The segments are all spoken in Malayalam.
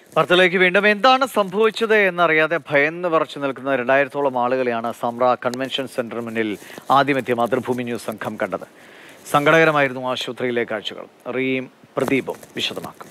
വാർത്തയിലേക്ക് വീണ്ടും എന്താണ് സംഭവിച്ചത് എന്നറിയാതെ ഭയന്ന് പറച്ചു നിൽക്കുന്ന രണ്ടായിരത്തോളം ആളുകളെയാണ് സാമ്ര കൺവെൻഷൻ സെന്ററിന് മുന്നിൽ ആദ്യമെത്തിയ മാതൃഭൂമി ന്യൂസ് സംഘം കണ്ടത് സങ്കടകരമായിരുന്നു ആശുപത്രിയിലെ കാഴ്ചകൾ റീം പ്രദീപും വിശദമാക്കും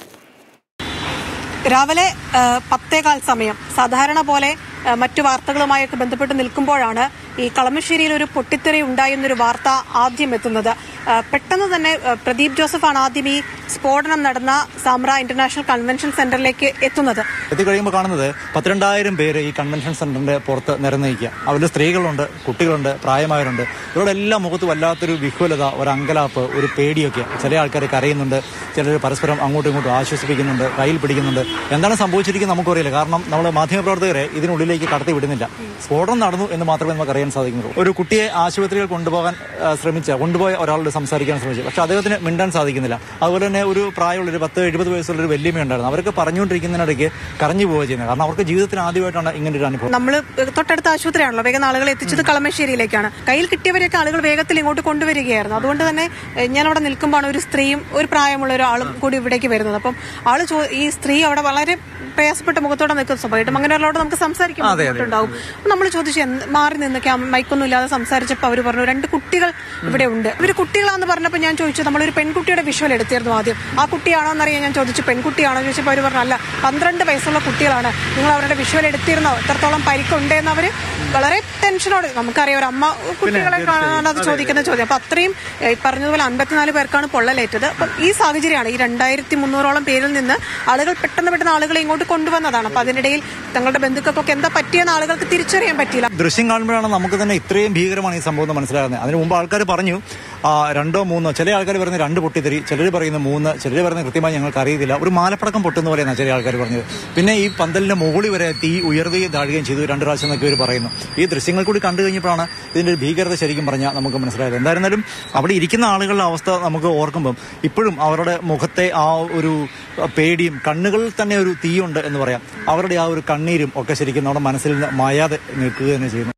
രാവിലെ ആ, പത്തേകാൽ സമയം സാധാരണ പോലെ ആ, മറ്റു വാർത്തകളുമായൊക്കെ ബന്ധപ്പെട്ട് നിൽക്കുമ്പോഴാണ് ഈ കളമശ്ശേരിയിൽ ഒരു പൊട്ടിത്തെറി ഉണ്ടായെന്നൊരു വാർത്ത ആദ്യം എത്തുന്നത് ആ, പെട്ടെന്ന് തന്നെ ആ, പ്രദീപ് ജോസഫാണ് ആദ്യം ഈ സ്ഫോടനം നടന്ന സാമ്ര ഇന്റർനാഷണൽ കൺവെൻഷൻ സെന്ററിലേക്ക് എത്തുന്നത് എത്തിക്കഴിയുമ്പോൾ കാണുന്നത് പത്തിരണ്ടായിരം പേര് ഈ കൺവെൻഷൻ സെന്ററിന്റെ പുറത്ത് നിരന്നിരിക്കുക അവരിൽ സ്ത്രീകളുണ്ട് കുട്ടികളുണ്ട് പ്രായമായവരുണ്ട് ഇവരുടെ എല്ലാം മുഖത്ത് വല്ലാത്തൊരു വിഹ്വലത ഒരു അങ്കലാപ്പ് ഒരു പേടിയൊക്കെ ചില ആൾക്കാർ കരയുന്നുണ്ട് ചിലർ പരസ്പരം അങ്ങോട്ടും ഇങ്ങോട്ടും ആശ്വസിപ്പിക്കുന്നുണ്ട് കയ്യിൽ പിടിക്കുന്നുണ്ട് എന്താണ് സംഭവിച്ചിരിക്കുന്നത് നമുക്കറിയില്ല കാരണം നമ്മൾ മാധ്യമപ്രവർത്തകരെ ഇതിനുള്ളിലേക്ക് കടത്തി വിടുന്നില്ല സ്ഫോടനം നടന്നു എന്ന് മാത്രമേ നമുക്ക് അറിയാൻ സാധിക്കുന്നുള്ളൂ ഒരു കുട്ടിയെ ആശുപത്രിയിൽ കൊണ്ടുപോകാൻ ആ, ശ്രമിച്ച കൊണ്ടുപോയ ഒരാളോട് സംസാരിക്കാൻ ശ്രമിച്ചു പക്ഷെ അദ്ദേഹത്തിന് മിണ്ടാൻ സാധിക്കുന്നില്ല അതുപോലെ തന്നെ ഒരു പ്രായമുള്ള ഒരു പത്ത് എഴുപത് വയസ്സുള്ള ഒരു വല്യമ്മ ഉണ്ടായിരുന്നു അവർക്ക് പറഞ്ഞുകൊണ്ടിരിക്കുന്നതിനിടയ്ക്ക് കരഞ്ഞു പോവുക ചെയ്യുന്നത് കാരണം അവർക്ക് ജീവിതത്തിൽ ആദ്യമായിട്ടാണ് ഇങ്ങനെ ഒരു അനുഭവം നമ്മൾ തൊട്ടടുത്ത ആശുപത്രിയാണല്ലോ വേഗം ആളുകളെ എത്തിച്ചത് കളമശ്ശേരിയിലേക്കാണ് കയ്യിൽ കിട്ടിയവരെയൊക്കെ ആളുകൾ വേഗത്തിൽ ഇങ്ങോട്ട് കൊണ്ടുവരികയായിരുന്നു അതുകൊണ്ട് തന്നെ എഹ്, ഞാൻ അവിടെ നിൽക്കുമ്പോഴാണ് ഒരു സ്ത്രീയും ഒരു പ്രായമുള്ള ഒരാളും കൂടി ഇവിടേക്ക് വരുന്നത് അപ്പം ആള് ചോ- ഈ സ്ത്രീ അവിടെ വളരെ പ്രയാസപ്പെട്ട മുഖത്തോടെ നിൽക്കുന്ന സ്വാഭാവികമായിട്ടും അങ്ങനെ ഒരാളോട് നമുക്ക് സംസാരിക്കാൻ ബുദ്ധിമുട്ടുണ്ടാവും നമ്മൾ ചോദിച്ചു എന്ത് മാറി നിന്ന് ക്യാ- മൈക്കൊന്നും ഇല്ലാതെ സംസാരിച്ചപ്പോൾ അവർ പറഞ്ഞു രണ്ട് കുട്ടികൾ ഇവിടെ ഉണ്ട് ഇവർ കുട്ടികളാന്ന് പറഞ്ഞപ്പോൾ ഞാൻ ചോദിച്ചു നമ്മളൊരു പെൺകുട്ടിയുടെ വിഷ്വൽ എടുത്തിരുന്നു ആദ്യം ആ കുട്ടിയാണോ എന്നറിയാൻ ഞാൻ ചോദിച്ചു പെൺകുട്ടിയാണോ എന്ന് ചോദിച്ചപ്പോൾ അവർ പറഞ്ഞു അല്ല പന്ത്രണ്ട് വയസ്സുള്ള കുട്ടികളാണ് നിങ്ങൾ അവരുടെ വിഷ്വൽ എടുത്തിരുന്നോ എത്രത്തോളം പരിക്കുണ്ട് എന്ന് അവർ വളരെ ടെൻഷനോട് നമുക്കറിയാം ഒരു അമ്മ കുട്ടികളെ കാണാൻ അത് ചോദിക്കുന്ന ചോദ്യം അപ്പൊ അത്രയും ഏ, ഈ പറഞ്ഞതുപോലെ അൻപത്തിനാല് പേർക്കാണ് പൊള്ളലേറ്റത് അപ്പം ഈ സാഹചര്യമാണ് ഈ രണ്ടായിരത്തി മുന്നൂറോളം പേരിൽ നിന്ന് ആളുകൾ പെട്ടെന്ന് പെട്ടെന്ന് ആളുകളെ ഇങ്ങോട്ട് കൊണ്ടുവന്നതാണ് അപ്പൊ അതിനിടയിൽ തങ്ങളുടെ ബന്ധുക്കൾക്കൊക്കെ എന്താ പറ്റിയെന്ന് ആളുകൾക്ക് തിരിച്ചറിയാൻ പറ്റിയില്ല ദൃശ്യം കാണുമ്പോഴാണ് നമുക്ക് തന്നെ ഇത്രയും ഭീകരമാണ് ഈ സംഭവം എന്ന് മനസ്സിലാകുന്നത് അതിന് മുമ്പ് ആൾക്കാർ പറഞ്ഞു ആ, രണ്ടോ മൂന്നോ ചില ആൾക്കാർ പറയുന്നത് രണ്ട് പൊട്ടിത്തെറി ചിലർ പറയുന്നത് മൂന്ന് ചിലർ പറയുന്നത് കൃത്യമായി ഞങ്ങൾക്ക് അറിയത്തില്ല ഒരു മാലപ്പടക്കം പൊട്ടുന്ന പോലെയാണ് ചില ആൾക്കാർ പറഞ്ഞത് പിന്നെ ഈ പന്തലിന്റെ മുകളിൽ വരെ തീ ഉയർത്തുകയും താഴുകയും ചെയ്തു രണ്ട് പ്രാവശ്യം എന്നൊക്കെ ഇവർ പറയുന്നു ഈ ദൃശ്യങ്ങൾ കൂടി കണ്ടു കഴിഞ്ഞപ്പോഴാണ് ഇതിന്റെ ഒരു ഭീകരത ശരിക്കും പറഞ്ഞാൽ നമുക്ക് മനസ്സിലായത് എന്തായിരുന്നാലും അവിടെ ഇരിക്കുന്ന ആളുകളുടെ അവസ്ഥ നമുക്ക് ഓർക്കുമ്പം ഇപ്പോഴും അവരുടെ മുഖത്തെ ആ ഒരു പേടിയും കണ്ണുകളിൽ തന്നെ ഒരു തീയുണ്ട് എന്ന് പറയാം അവരുടെ ആ ഒരു കണ്ണീരും ഒക്കെ ശരിക്കും നമ്മുടെ മനസ്സിൽ നിന്ന് മായാതെ നിൽക്കുക തന്നെ ചെയ്യുന്നു